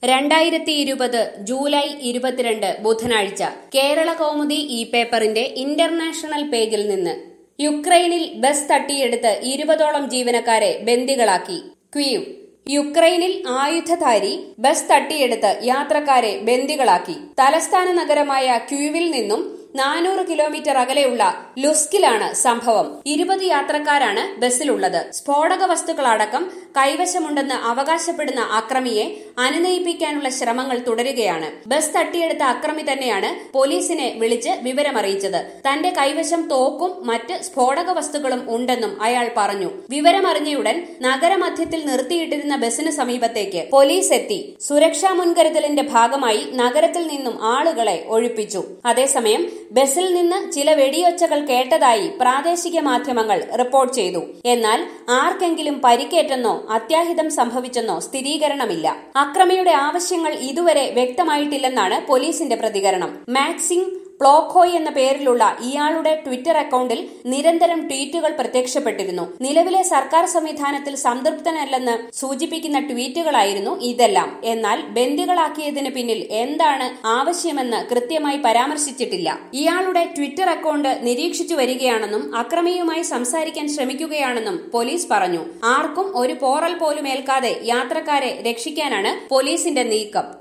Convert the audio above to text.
രണ്ടായിരത്തി ഇരുപത് ജൂലൈ ഇരുപത്തിരണ്ട് ബുധനാഴ്ച കേരള കൗമുദി ഈ പേപ്പറിന്റെ ഇന്റർനാഷണൽ പേജിൽ നിന്ന് യുക്രൈനിൽ ബസ് തട്ടിയെടുത്ത് ഇരുപതോളം ജീവനക്കാരെ ബന്ദികളാക്കി ക്വീവ് യുക്രൈനിൽ ആയുധധാരി ബസ് തട്ടിയെടുത്ത് യാത്രക്കാരെ ബന്ദികളാക്കി തലസ്ഥാന നഗരമായ ക്യൂവിൽ നിന്നും നാനൂറ് കിലോമീറ്റർ അകലെയുള്ള ലുസ്കിലാണ് സംഭവം ഇരുപത് യാത്രക്കാരാണ് ബസ്സിലുള്ളത് സ്ഫോടക വസ്തുക്കളടക്കം കൈവശമുണ്ടെന്ന് അവകാശപ്പെടുന്ന അക്രമിയെ അനുനയിപ്പിക്കാനുള്ള ശ്രമങ്ങൾ തുടരുകയാണ് ബസ് തട്ടിയെടുത്ത അക്രമി തന്നെയാണ് പോലീസിനെ വിളിച്ച് വിവരമറിയിച്ചത് തന്റെ കൈവശം തോക്കും മറ്റ് സ്ഫോടക വസ്തുക്കളും ഉണ്ടെന്നും അയാൾ പറഞ്ഞു വിവരമറിഞ്ഞയുടൻ നഗരമധ്യത്തിൽ നിർത്തിയിട്ടിരുന്ന ബസ്സിന് സമീപത്തേക്ക് പോലീസ് എത്തി സുരക്ഷാ മുൻകരുതലിന്റെ ഭാഗമായി നഗരത്തിൽ നിന്നും ആളുകളെ ഒഴിപ്പിച്ചു അതേസമയം ബസ്സിൽ നിന്ന് ചില വെടിയൊച്ചകൾ കേട്ടതായി പ്രാദേശിക മാധ്യമങ്ങൾ റിപ്പോർട്ട് ചെയ്തു എന്നാൽ ആർക്കെങ്കിലും പരിക്കേറ്റെന്നോ അത്യാഹിതം സംഭവിച്ചെന്നോ സ്ഥിരീകരണമില്ല അക്രമിയുടെ ആവശ്യങ്ങൾ ഇതുവരെ വ്യക്തമായിട്ടില്ലെന്നാണ് പോലീസിന്റെ പ്രതികരണം മാക്സിം പ്ലോഖോയ് എന്ന പേരിലുള്ള ഇയാളുടെ ട്വിറ്റർ അക്കൌണ്ടിൽ നിരന്തരം ട്വീറ്റുകൾ പ്രത്യക്ഷപ്പെട്ടിരുന്നു നിലവിലെ സർക്കാർ സംവിധാനത്തിൽ സംതൃപ്തനല്ലെന്ന് സൂചിപ്പിക്കുന്ന ട്വീറ്റുകളായിരുന്നു ഇതെല്ലാം എന്നാൽ ബന്ദികളാക്കിയതിന് പിന്നിൽ എന്താണ് ആവശ്യമെന്ന് കൃത്യമായി പരാമർശിച്ചിട്ടില്ല ഇയാളുടെ ട്വിറ്റർ അക്കൌണ്ട് നിരീക്ഷിച്ചു വരികയാണെന്നും അക്രമിയുമായി സംസാരിക്കാൻ ശ്രമിക്കുകയാണെന്നും പോലീസ് പറഞ്ഞു ആർക്കും ഒരു പോറൽ പോലും ഏൽക്കാതെ യാത്രക്കാരെ രക്ഷിക്കാനാണ് പോലീസിന്റെ നീക്കം